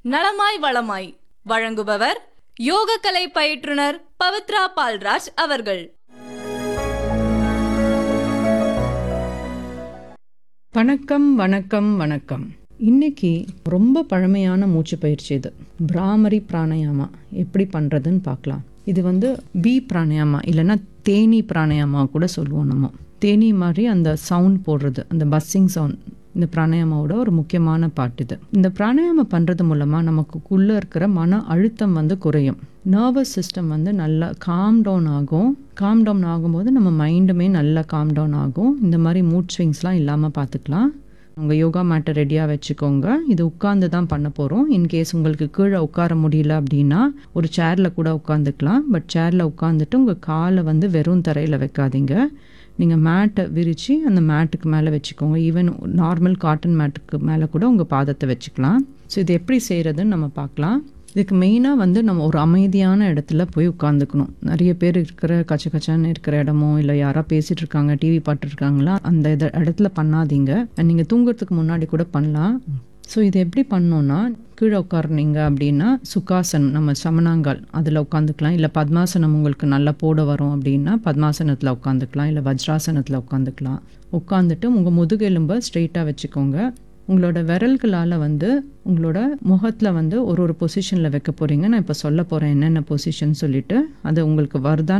நலமாய் வளமாய் வழங்குபவர் யோகக்கலை பயிற்றுனர் பவித்ரா பால்ராஜ் அவர்கள் வணக்கம் வணக்கம் வணக்கம் இன்னைக்கு ரொம்ப பழமையான மூச்சு பயிற்சி இது பிராமரி பிராணயாமா எப்படி பண்ணுறதுன்னு பார்க்கலாம் இது வந்து பி பிராணயாமா இல்லைன்னா தேனி பிராணயாமா கூட சொல்லுவோம் நம்ம தேனி மாதிரி அந்த சவுண்ட் போடுறது அந்த பஸ்ஸிங் சவுண்ட் இந்த பிராணாயாமாவோட ஒரு முக்கியமான பாட்டு இது இந்த பிராணாயாமம் பண்ணுறது மூலமாக நமக்குள்ளே இருக்கிற மன அழுத்தம் வந்து குறையும் நர்வஸ் சிஸ்டம் வந்து நல்லா காம் டவுன் ஆகும் காம் டவுன் ஆகும்போது நம்ம மைண்டுமே நல்லா காம் டவுன் ஆகும் இந்த மாதிரி மூட் ஸ்விங்ஸ்லாம் இல்லாமல் பார்த்துக்கலாம் உங்கள் யோகா மேட்டை ரெடியாக வச்சுக்கோங்க இது உட்காந்து தான் பண்ண போகிறோம் இன்கேஸ் உங்களுக்கு கீழே உட்கார முடியல அப்படின்னா ஒரு சேரில் கூட உட்காந்துக்கலாம் பட் சேரில் உட்காந்துட்டு உங்கள் காலை வந்து வெறும் தரையில் வைக்காதீங்க நீங்கள் மேட்டை விரித்து அந்த மேட்டுக்கு மேலே வச்சுக்கோங்க ஈவன் நார்மல் காட்டன் மேட்டுக்கு மேலே கூட உங்கள் பாதத்தை வச்சுக்கலாம் ஸோ இது எப்படி செய்கிறதுன்னு நம்ம பார்க்கலாம் இதுக்கு மெயினாக வந்து நம்ம ஒரு அமைதியான இடத்துல போய் உட்காந்துக்கணும் நிறைய பேர் இருக்கிற கச்ச கச்சான்னு இருக்கிற இடமோ இல்லை யாரா பேசிகிட்டு இருக்காங்க டிவி பார்த்துருக்காங்களா அந்த இத இடத்துல பண்ணாதீங்க நீங்கள் தூங்குறதுக்கு முன்னாடி கூட பண்ணலாம் ஸோ இது எப்படி பண்ணோன்னா கீழே உட்காருனீங்க அப்படின்னா சுகாசனம் நம்ம சமணாங்கால் அதில் உட்காந்துக்கலாம் இல்லை பத்மாசனம் உங்களுக்கு நல்லா போட வரும் அப்படின்னா பத்மாசனத்தில் உட்காந்துக்கலாம் இல்லை வஜ்ராசனத்தில் உட்காந்துக்கலாம் உட்காந்துட்டு உங்கள் முதுகெலும்பை ஸ்ட்ரெயிட்டாக வச்சுக்கோங்க உங்களோட விரல்களால் வந்து உங்களோட முகத்தில் வந்து ஒரு ஒரு பொசிஷனில் வைக்க போகிறீங்க நான் இப்போ சொல்ல போகிறேன் என்னென்ன பொசிஷன் சொல்லிட்டு அது உங்களுக்கு வருதான்னு